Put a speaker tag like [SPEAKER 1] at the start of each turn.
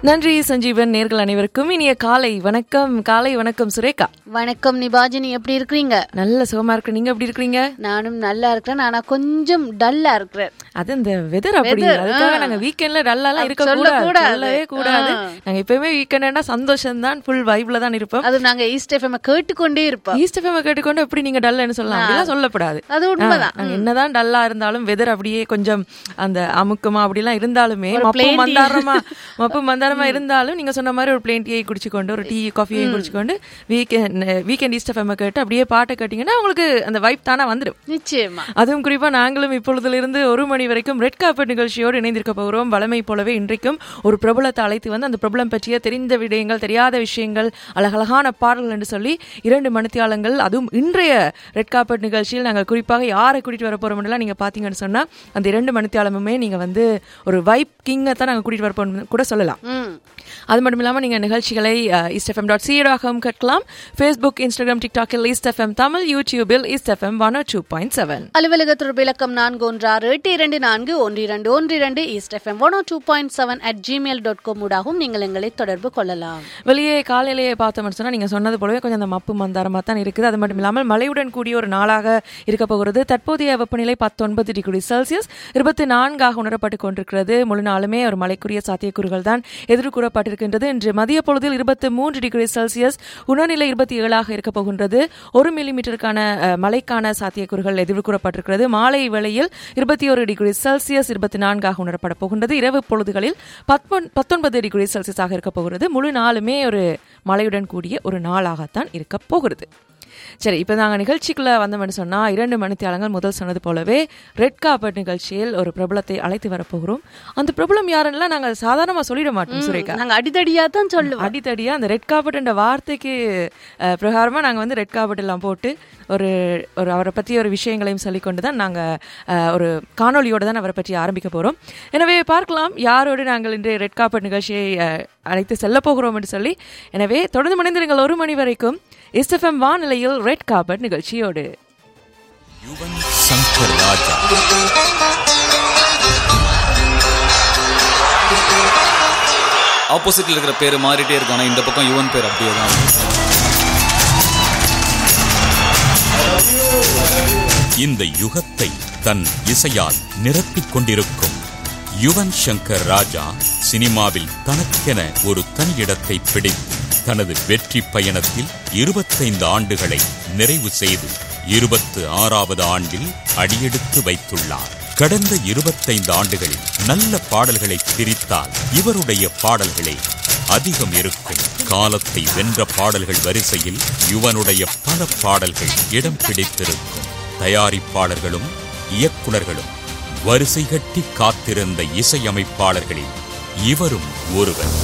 [SPEAKER 1] நன்றி சஞ்சீவன் நேர்கள் அனைவருக்கும் இனிய காலை வணக்கம் காலை வணக்கம் சுரேகா
[SPEAKER 2] வணக்கம் நிபாஜினி எப்படி இருக்கிறீங்க
[SPEAKER 1] நல்ல சுகமா இருக்கு நீங்க எப்படி இருக்கீங்க
[SPEAKER 2] நானும் நல்லா இருக்கிறேன் ஆனா கொஞ்சம் டல்லா இருக்கிறேன்
[SPEAKER 1] அது இந்த வெதர் அப்படி
[SPEAKER 2] Weather,
[SPEAKER 1] அதுக்காக
[SPEAKER 2] ஆ.
[SPEAKER 1] நாங்க வீக்கெண்ட்ல டல்லாலாம் இருக்க
[SPEAKER 2] சொல்லக்கூடாது.
[SPEAKER 1] கூடாது சொல்லவே கூடாது
[SPEAKER 2] ஆ.
[SPEAKER 1] நாங்க எப்பவுமே வீக்கெண்ட்னா சந்தோஷம் தான் ஃபுல் வைப்ல தான் இருப்போம்
[SPEAKER 2] அது நாங்க ஈஸ்ட் எஃப்எம் கேட்டுக்கொண்டே இருப்போம்
[SPEAKER 1] ஈஸ்ட் எஃப்எம் கேட்டுக்கொண்டு எப்படி நீங்க டல்லன்னு சொல்லலாம் அப்படிலாம் சொல்லப்படாது
[SPEAKER 2] அது உண்மைதான்
[SPEAKER 1] ஆ, நாங்க என்னதான் டல்லா இருந்தாலும் வெதர் அப்படியே கொஞ்சம் அந்த அமுக்கமா அப்படிலாம் இருந்தாலுமே
[SPEAKER 2] ஒரு
[SPEAKER 1] மப்பு
[SPEAKER 2] plain tea.
[SPEAKER 1] மந்தாரமா மப்பு மந்தாரமா இருந்தாலும் நீங்க சொன்ன மாதிரி ஒரு பிளேன் டீயை குடிச்சுக்கொண்டு ஒரு டீ காஃபியை குடிச்சுக்கொண்டு வீக்கெண்ட் வீக்கெண்ட் ஈஸ்ட் எஃப்எம் கேட்டு அப்படியே பாட்டை கேட்டீங்கன்னா உங்களுக்கு அந்த வைப் தானே வந்துடும்
[SPEAKER 2] நிச்சயமா
[SPEAKER 1] அதுவும் குறிப்பா நாங்களும் இப்பொழுதிலிருந்து ஒரு மணி வரைக்கும் ரெட் கார்பெட் நிகழ்ச்சியோடு இணைந்திருக்க போகிறோம் வளமை போலவே இன்றைக்கும் ஒரு பிரபலத்தை அழைத்து வந்து அந்த பிரபலம் பற்றிய தெரிந்த விடயங்கள் தெரியாத விஷயங்கள் அழகழகான பாடல்கள் என்று சொல்லி இரண்டு மணித்தியாலங்கள் அதுவும் இன்றைய ரெட் கார்பெட் நிகழ்ச்சியில் நாங்கள் குறிப்பாக யாரை கூட்டிட்டு வர போறோம்லாம் நீங்க பாத்தீங்கன்னு சொன்னா அந்த இரண்டு மணித்தியாலமுமே நீங்க வந்து ஒரு வைப் கிங்கை தான் நாங்கள் கூட்டிட்டு வர போறோம்னு கூட சொல்லலாம்
[SPEAKER 2] ம்
[SPEAKER 1] அது மட்டும் இல்லாமல் நீங்கள் நிகழ்ச்சிகளை ஈஸ்ட் எஃப்எம் டாட் சிஏடாகவும் கேட்கலாம் ஃபேஸ்புக் இன்ஸ்டாகிராம் டிக்டாக்கில் ஈஸ்ட் எஃப்எம் தமிழ் யூடியூபில் East FM one two point seven
[SPEAKER 2] அலுவலக தொடர்பு இலக்கம் நான்கு ஒன்று ஆறு எட்டு இரண்டு நான்கு ஒன்று இரண்டு ஒன்று இரண்டு East FM one two point seven at Gmail dot com ஊடாகவும் நீங்கள் எங்களை தொடர்பு கொள்ளலாம்
[SPEAKER 1] வெளியே காலையிலேயே பார்த்தோம்னு சொன்னா நீங்க சொன்னது போலவே கொஞ்சம் அந்த மப்பு மந்தாரமா தான் இருக்குது அது மட்டும் இல்லாமல் மழையுடன் கூடிய ஒரு நாளாக இருக்க போகிறது தற்போதைய வெப்பநிலை பத்தொன்பது டிகிரி செல்சியஸ் இருபத்தி நான்காக உணரப்பட்டு கொண்டிருக்கிறது முழு நாளுமே ஒரு மழைக்குரிய சாத்தியக்கூறுகள் தான் எதிர்கூறப்பட்டிருக்கின்றது இன்று மதிய பொழுதில் இருபத்தி மூன்று டிகிரி செல்சியஸ் உணர்நிலை இருபத்தி ஏழாக இருக்க போகின்றது ஒரு மில்லிமீட்டருக்கான அஹ், மழைக்கான சாத்தியக்கூறுகள் எதிர்கூறப்பட்டிருக்கிறது மாலை வேளையில் இருபத்தி ஒரு டிகிரி செல்சியஸ் இருபத்தி நான்காக உணரப்பட போகின்றது இரவு பொழுதுகளில் பத்தொன்- பத்தொன்பது டிகிரி செல்சியஸாக இருக்க போகிறது முழு நாளுமே ஒரு மழையுடன் கூடிய ஒரு நாளாகத்தான் இருக்க போகிறது சரி இப்போ நாங்கள் நிகழ்ச்சிக்குள்ள வந்தோம்னு சொன்னா இரண்டு மணித்தியாலங்கள் முதல் சொன்னது போலவே ரெட் கார்பெட் நிகழ்ச்சியில் ஒரு பிரபலத்தை அழைத்து வரப்போகிறோம் அந்த பிரபலம் யாருன்னா நாங்கள் சாதாரணமா சொல்லிட மாட்டோம் சுரேகா
[SPEAKER 2] நாங்க அடிதடியா தான் சொல்லுவோம்
[SPEAKER 1] அடித்தடியா அந்த ரெட் கார்பெட் என்ற வார்த்தைக்கு அஹ், பிரகாரமா நாங்க வந்து ரெட் கார்பெட் எல்லாம் போட்டு ஒரு ஒரு அவரை பற்றி ஒரு விஷயங்களையும் சொல்லிக்கொண்டு தான் நாங்க அஹ், ஒரு காணொளியோட தான் அவரை பற்றி ஆரம்பிக்க போறோம் எனவே பார்க்கலாம் யாரோடு நாங்கள் இன்று ரெட் கார்பெட் நிகழ்ச்சியை அஹ், அழைத்து செல்ல போகிறோம் என்று சொல்லி எனவே தொடர்ந்து மணிந்திருங்கள் ஒரு மணி வரைக்கும் எஸ்எஃப்எம் வானிலையில் ரெட் கார்பெட் நிகழ்ச்சியோடு
[SPEAKER 3] யுவன் சங்கர் ராஜா
[SPEAKER 4] ஆப்போசிட்ல இருக்கிற பேர் மாறிட்டே இருக்கு ஆனா இந்த பக்கம் யுவன் பேர் அப்படியே தான் இருக்கு.
[SPEAKER 3] இந்த யுகத்தை தன் இசையால் நிரப்பிக் கொண்டிருக்கும் யுவன் சங்கர் ராஜா சினிமாவில் தனக்கென ஒரு தனி இடத்தை பிடித்து தனது வெற்றி பயணத்தில் இருபத்தைந்து ஆண்டுகளை நிறைவு செய்து இருபத்து ஆறாவது ஆண்டில் அடியெடுத்து வைத்துள்ளார் கடந்த இருபத்தைந்து ஆண்டுகளில் நல்ல பாடல்களை பிரித்தால் இவருடைய பாடல்களே அதிகம் இருக்கும் காலத்தை வென்ற பாடல்கள் வரிசையில் யுவனுடைய பல பாடல்கள் இடம் பிடித்திருக்கும் தயாரிப்பாளர்களும் இயக்குனர்களும் வரிசை கட்டி காத்திருந்த இசையமைப்பாளர்களில் இவரும் ஒருவர்